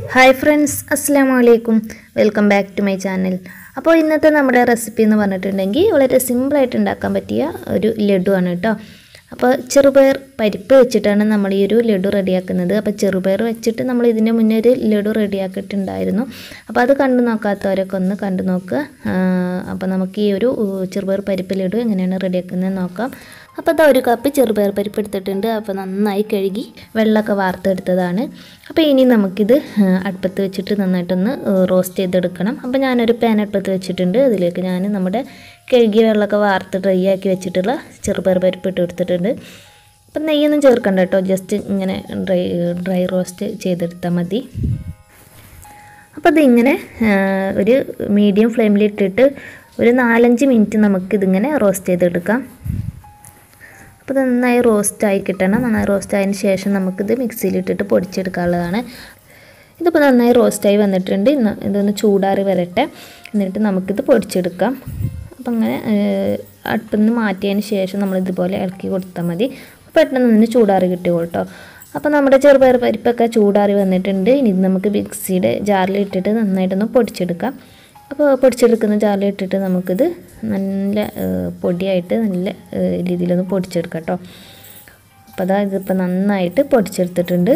hi friends അസ്സാം വലൈക്കും welcome back to my channel അപ്പോൾ ഇന്നത്തെ നമ്മുടെ റെസിപ്പി എന്ന് പറഞ്ഞിട്ടുണ്ടെങ്കിൽ വളരെ സിമ്പിളായിട്ട് ഉണ്ടാക്കാൻ പറ്റിയ ഒരു ലഡുവാണ് കേട്ടോ അപ്പോൾ ചെറുപയർ പരിപ്പ് വെച്ചിട്ടാണ് നമ്മൾ ഈ ഒരു ലഡു റെഡിയാക്കുന്നത് അപ്പോൾ ചെറുപയർ വെച്ചിട്ട് നമ്മൾ ഇതിൻ്റെ മുന്നേ ഒരു ലഡു റെഡിയാക്കിയിട്ടുണ്ടായിരുന്നു അപ്പോൾ അത് കണ്ടു നോക്കാത്തവരൊക്കെ ഒന്ന് കണ്ടു നോക്കുക ആ, അപ്പോൾ നമുക്ക് ഈ ഒരു ഉ, ചെറുപയർ പരിപ്പ് ലഡു എങ്ങനെയാണ് റെഡിയാക്കുന്നത് നോക്കാം അപ്പോൾ അതാ ഒരു കപ്പ് ചെറുപയർ പരിപ്പ് എടുത്തിട്ടുണ്ട് അപ്പോൾ നന്നായി കഴുകി വെള്ളമൊക്കെ വാർത്തെടുത്തതാണ് അപ്പോൾ ഇനി നമുക്കിത് ആ, അടുപ്പത്ത് വെച്ചിട്ട് നന്നായിട്ടൊന്ന് റോസ്റ്റ് ചെയ്തെടുക്കണം അപ്പോൾ ഞാനൊരു പാൻ അടുപ്പത്ത് വെച്ചിട്ടുണ്ട് അതിലേക്ക് ഞാൻ നമ്മുടെ കഴുകിയ വെള്ളമൊക്കെ വാർത്ത് ഡ്രൈ ആക്കി വെച്ചിട്ടുള്ള ചെറുപയർ പരിപ്പ് ഇട്ട് കൊടുത്തിട്ടുണ്ട് അപ്പം നെയ്യൊന്നും ചേർക്കണ്ട കേട്ടോ ജസ്റ്റ് ഇങ്ങനെ ഡ്രൈ ഡ്രൈ റോസ്റ്റ് ചെയ്തെടുത്താൽ മതി അപ്പോൾ അതിങ്ങനെ ആ, ഒരു മീഡിയം ഫ്ലെയിമിൽ ഇട്ടിട്ട് ഒരു നാലഞ്ച് മിനിറ്റ് നമുക്കിതിങ്ങനെ റോസ്റ്റ് ചെയ്തെടുക്കാം അപ്പോൾ ഇത് നന്നായി റോസ്റ്റ് ആയി കിട്ടണം നന്നായി റോസ്റ്റ് ആയതിന് ശേഷം നമുക്കിത് മിക്സിയിലിട്ടിട്ട് പൊടിച്ചെടുക്കാനുള്ളതാണ് ഇതിപ്പോൾ നന്നായി റോസ്റ്റായി വന്നിട്ടുണ്ട് ഇന്ന് ഇതൊന്ന് ചൂടാറി വരട്ടെ എന്നിട്ട് നമുക്കിത് പൊടിച്ചെടുക്കാം അപ്പം അങ്ങനെ അടുപ്പിൽ നിന്ന് മാറ്റിയതിന് ശേഷം നമ്മളിതുപോലെ ഇളക്കി കൊടുത്താൽ മതി പെട്ടെന്ന് നിന്ന് ചൂടാറി കിട്ടുമോ കേട്ടോ അപ്പോൾ നമ്മുടെ ചെറുപയർ പരിപ്പൊക്കെ ചൂടാറി വന്നിട്ടുണ്ട് ഇനി ഇത് നമുക്ക് മിക്സിയുടെ ജാറിൽ ഇട്ടിട്ട് നന്നായിട്ടൊന്ന് പൊടിച്ചെടുക്കാം അപ്പോൾ പൊടിച്ചെടുക്കുന്ന ജാറിൽ ഇട്ടിട്ട് നമുക്കിത് നല്ല ഏഹ്, പൊടിയായിട്ട് നല്ല ഏഹ്, രീതിയിലൊന്ന് പൊടിച്ചെടുക്കാം കേട്ടോ അപ്പോൾ അതാ ഇതിപ്പോൾ നന്നായിട്ട് പൊടിച്ചെടുത്തിട്ടുണ്ട്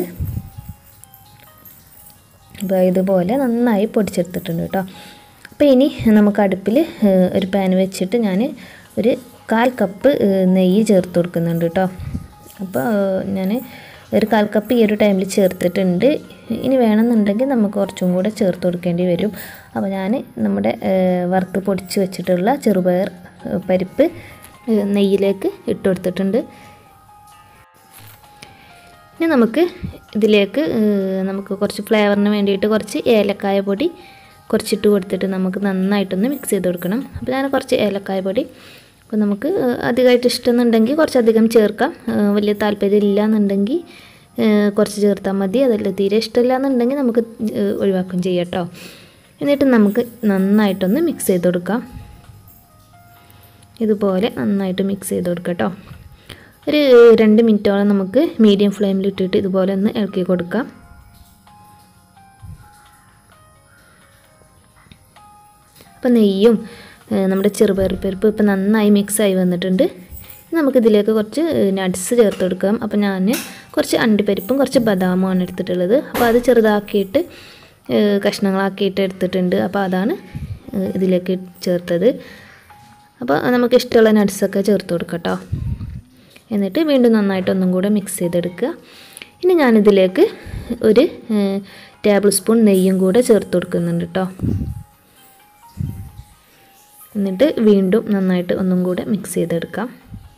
അപ്പോൾ ഇതുപോലെ നന്നായി പൊടിച്ചെടുത്തിട്ടുണ്ട് കേട്ടോ അപ്പോൾ ഇനി നമുക്ക് അടുപ്പിൽ ഏഹ്, ഒരു പാൻ വെച്ചിട്ട് ഞാൻ ഒരു കാൽ കപ്പ് ഏഹ്, നെയ്യ് ചേർത്ത് കൊടുക്കുന്നുണ്ട് കേട്ടോ അപ്പോൾ ഞാൻ ഒരു കാൽ കപ്പ് ഈ ഒരു ടൈമിൽ ചേർത്തിട്ടുണ്ട് ഇനി വേണമെന്നുണ്ടെങ്കിൽ നമുക്ക് കുറച്ചും കൂടെ ചേർത്ത് കൊടുക്കേണ്ടി വരും അപ്പോൾ ഞാൻ നമ്മുടെ ഏഹ്, വറുത്ത് പൊടിച്ച് വെച്ചിട്ടുള്ള ചെറുപയർ ഏഹ്, പരിപ്പ് ഏഹ്, നെയ്യിലേക്ക് ഇട്ട് കൊടുത്തിട്ടുണ്ട് ഇനി നമുക്ക് ഇതിലേക്ക് ഏഹ്, നമുക്ക് കുറച്ച് ഫ്ലേവറിന് വേണ്ടിയിട്ട് കുറച്ച് ഏലക്കായ പൊടി കുറച്ചിട്ട് കൊടുത്തിട്ട് നമുക്ക് നന്നായിട്ടൊന്ന് മിക്സ് ചെയ്ത് കൊടുക്കണം അപ്പോൾ ഞാൻ കുറച്ച് ഏലക്കായ പൊടി അപ്പോൾ നമുക്ക് ഏഹ്, അധികമായിട്ട് ഇഷ്ടമെന്നുണ്ടെങ്കിൽ കുറച്ചധികം ചേർക്കാം ഏഹ്, വലിയ താല്പര്യം ഇല്ല എന്നുണ്ടെങ്കിൽ ഏഹ്, കുറച്ച് ചേർത്താൽ മതി അതല്ല തീരെ ഇഷ്ടമില്ല എന്നുണ്ടെങ്കിൽ നമുക്ക് ഏഹ്, ഒഴിവാക്കുകയും ചെയ്യാം കേട്ടോ എന്നിട്ട് നമുക്ക് നന്നായിട്ടൊന്ന് മിക്സ് ചെയ്ത് കൊടുക്കാം ഇതുപോലെ നന്നായിട്ട് മിക്സ് ചെയ്ത് കൊടുക്കാം കേട്ടോ ഒരു രണ്ട് മിനിറ്റോളം നമുക്ക് മീഡിയം ഫ്ലെയിമിൽ ഇട്ടിട്ട് ഇതുപോലെ ഒന്ന് ഇളക്കി കൊടുക്കാം അപ്പോൾ നെയ്യും ഏഹ്, നമ്മുടെ ചെറുപയർ പരിപ്പ് ഇപ്പോൾ നന്നായി മിക്സായി വന്നിട്ടുണ്ട് ഇനി നമുക്കിതിലേക്ക് കുറച്ച് നട്ട്സ് ചേർത്ത് കൊടുക്കാം അപ്പോൾ ഞാൻ കുറച്ച് അണ്ടിപ്പരിപ്പും കുറച്ച് ബദാമുമാണ് എടുത്തിട്ടുള്ളത് അപ്പോൾ അത് ചെറുതാക്കിയിട്ട് ഏഹ്, കഷ്ണങ്ങളാക്കിയിട്ട് എടുത്തിട്ടുണ്ട് അപ്പോൾ അതാണ് ഏഹ്, ഇതിലേക്ക് ചേർത്തത് അപ്പോൾ നമുക്ക് ഇഷ്ടമുള്ള നട്ട്സൊക്കെ ചേർത്ത് കൊടുക്കാം കേട്ടോ എന്നിട്ട് വീണ്ടും നന്നായിട്ട് ഒന്നും കൂടെ മിക്സ് ചെയ്തെടുക്കുക ഇനി ഞാനിതിലേക്ക് ഒരു ടേബിൾ സ്പൂൺ നെയ്യും കൂടെ ചേർത്ത് കൊടുക്കുന്നുണ്ട് കേട്ടോ എന്നിട്ട് വീണ്ടും നന്നായിട്ട് ഒന്നും കൂടെ മിക്സ് ചെയ്തെടുക്കാം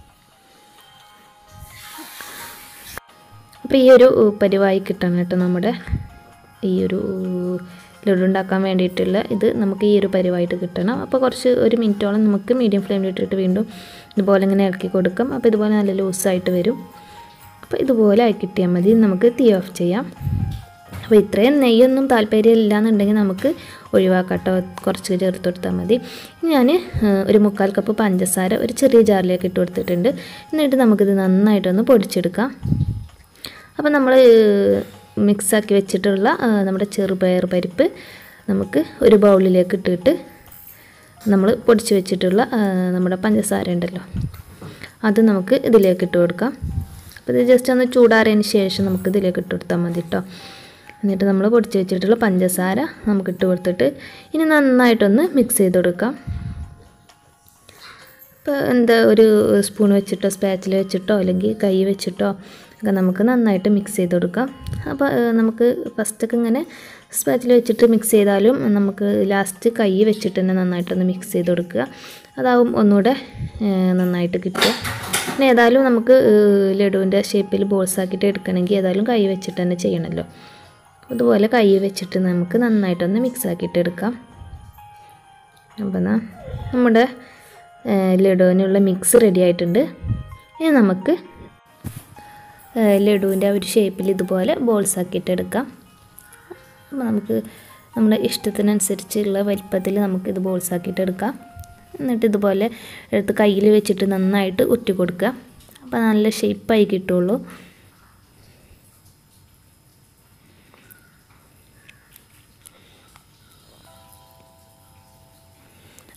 അപ്പോൾ ഈ ഒരു പരിവായി കിട്ടണം കേട്ടോ നമ്മുടെ ഈ ഒരു ലഡു ഉണ്ടാക്കാൻ വേണ്ടിയിട്ടുള്ള ഇത് നമുക്ക് ഈ ഒരു പരിവായിട്ട് കിട്ടണം അപ്പോൾ കുറച്ച് ഒരു മിനിറ്റോളം നമുക്ക് മീഡിയം ഫ്ലെയിമിൽ ഇട്ടിട്ട് വീണ്ടും ഇതുപോലെ ഇങ്ങനെ ഇറക്കി കൊടുക്കാം അപ്പോൾ ഇതുപോലെ നല്ല ലൂസായിട്ട് വരും അപ്പോൾ ഇതുപോലെ ആയി കിട്ടിയാൽ മതി നമുക്ക് തീ ഓഫ് ചെയ്യാം അപ്പോൾ ഇത്രയും നെയ്യൊന്നും താല്പര്യം ഇല്ല എന്നുണ്ടെങ്കിൽ നമുക്ക് ഒഴിവാക്കാം കേട്ടോ കുറച്ച് ചേർത്ത് കൊടുത്താൽ മതി ഇനി ഞാൻ ഒരു മുക്കാൽ കപ്പ് പഞ്ചസാര ഒരു ചെറിയ ജാറിലേക്ക് ഇട്ട് കൊടുത്തിട്ടുണ്ട് എന്നിട്ട് നമുക്കിത് നന്നായിട്ടൊന്ന് പൊടിച്ചെടുക്കാം അപ്പോൾ നമ്മൾ മിക്സാക്കി വെച്ചിട്ടുള്ള ആ, നമ്മുടെ ചെറുപയർ പരിപ്പ് നമുക്ക് ഒരു ബൗളിലേക്ക് ഇട്ടിട്ട് നമ്മൾ പൊടിച്ച് വെച്ചിട്ടുള്ള ആ, നമ്മുടെ പഞ്ചസാര ഉണ്ടല്ലോ അത് നമുക്ക് ഇതിലേക്ക് ഇട്ട് കൊടുക്കാം അപ്പോൾ ഇത് ജസ്റ്റ് ഒന്ന് ചൂടാറിയതിന് ശേഷം നമുക്ക് ഇതിലേക്ക് ഇട്ട് കൊടുത്താൽ മതി കേട്ടോ എന്നിട്ട് നമ്മൾ പൊടിച്ച് വെച്ചിട്ടുള്ള പഞ്ചസാര നമുക്ക് ഇട്ട് കൊടുത്തിട്ട് ഇനി നന്നായിട്ടൊന്ന് മിക്സ് ചെയ്ത് കൊടുക്കാം ഇപ്പോൾ എന്താ ഒരു സ്പൂൺ വെച്ചിട്ടോ സ്പാച്ചിൽ വെച്ചിട്ടോ അല്ലെങ്കിൽ കൈ വെച്ചിട്ടോ ഒക്കെ നമുക്ക് നന്നായിട്ട് മിക്സ് ചെയ്ത് കൊടുക്കാം അപ്പോൾ ഏഹ്, നമുക്ക് ഫസ്റ്റൊക്കെ ഇങ്ങനെ സ്പാച്ചിൽ വെച്ചിട്ട് മിക്സ് ചെയ്താലും നമുക്ക് ലാസ്റ്റ് കൈ വെച്ചിട്ട് തന്നെ നന്നായിട്ടൊന്ന് മിക്സ് ചെയ്ത് കൊടുക്കുക അതാവും ഒന്നുകൂടെ ഏഹ്, നന്നായിട്ട് കിട്ടുക പിന്നെ ഏതായാലും നമുക്ക് ഏഹ്, ലഡുവിൻ്റെ ഷേപ്പിൽ ബോൾസ് ആക്കിയിട്ട് എടുക്കണമെങ്കിൽ ഏതായാലും കൈ വെച്ചിട്ട് തന്നെ ചെയ്യണമല്ലോ അതുപോലെ കൈ വെച്ചിട്ട് നമുക്ക് നന്നായിട്ടൊന്ന് മിക്സ് ആക്കിയിട്ട് എടുക്കാം അപ്പോൾ എന്നാ നമ്മുടെ ഏഹ്, ലഡുവിനുള്ള മിക്സ് റെഡി ആയിട്ടുണ്ട് ഇനി നമുക്ക് ഏഹ്, ലഡുവിൻ്റെ ആ ഒരു ഷേപ്പിൽ ഇതുപോലെ ബോൾസ് ആക്കിയിട്ട് എടുക്കാം അപ്പോൾ നമുക്ക് നമ്മുടെ ഇഷ്ടത്തിനനുസരിച്ചുള്ള വലിപ്പത്തിൽ നമുക്കിത് ബോൾസ് ആക്കിയിട്ട് എടുക്കാം എന്നിട്ട് ഇതുപോലെ എടുത്ത് കയ്യിൽ വെച്ചിട്ട് നന്നായിട്ട് ഉറ്റി കൊടുക്കുക അപ്പോൾ നല്ല ഷേപ്പായി കിട്ടുള്ളൂ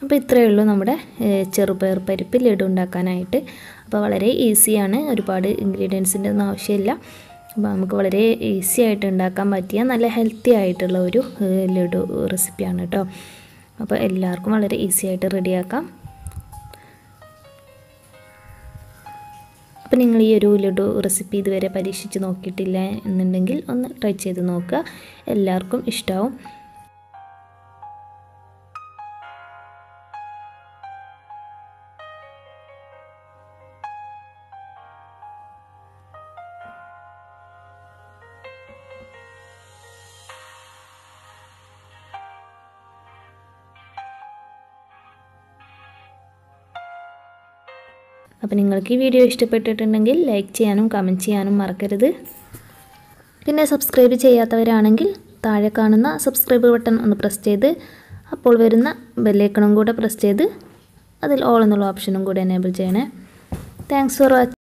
അപ്പോൾ ഇത്രയേ ഉള്ളൂ നമ്മുടെ ഏഹ്, ചെറുപയർ പരിപ്പ് ലഡു ഉണ്ടാക്കാനായിട്ട് അപ്പോൾ വളരെ ഈസിയാണ് ഒരുപാട് ഇൻഗ്രീഡിയൻസിൻ്റെ ഒന്നും ആവശ്യമില്ല അപ്പോൾ നമുക്ക് വളരെ ഈസി ആയിട്ട് ഉണ്ടാക്കാൻ പറ്റിയ നല്ല ഹെൽത്തി ആയിട്ടുള്ള ഒരു ഏഹ്, ലഡു റെസിപ്പിയാണ് കേട്ടോ അപ്പോൾ എല്ലാവർക്കും വളരെ ഈസി ആയിട്ട് റെഡിയാക്കാം അപ്പോൾ നിങ്ങൾ ഈ ഒരു ലഡു റെസിപ്പി ഇതുവരെ പരീക്ഷിച്ച് നോക്കിയിട്ടില്ല എന്നുണ്ടെങ്കിൽ ഒന്ന് ട്രൈ ചെയ്ത് നോക്കുക എല്ലാവർക്കും ഇഷ്ടമാവും അപ്പോൾ നിങ്ങൾക്ക് ഈ വീഡിയോ ഇഷ്ടപ്പെട്ടിട്ടുണ്ടെങ്കിൽ ലൈക്ക് ചെയ്യാനും കമൻറ്റ് ചെയ്യാനും മറക്കരുത് പിന്നെ സബ്സ്ക്രൈബ് ചെയ്യാത്തവരാണെങ്കിൽ താഴെ കാണുന്ന സബ്സ്ക്രൈബ് ബട്ടൺ ഒന്ന് പ്രസ് ചെയ്ത് അപ്പോൾ വരുന്ന ബെല്ലൈക്കണും കൂടെ പ്രസ് ചെയ്ത് അതിൽ ഓൾ എന്നുള്ള ഓപ്ഷനും കൂടെ എനേബിൾ ചെയ്യണേ താങ്ക്സ് ഫോർ വാച്ചിങ്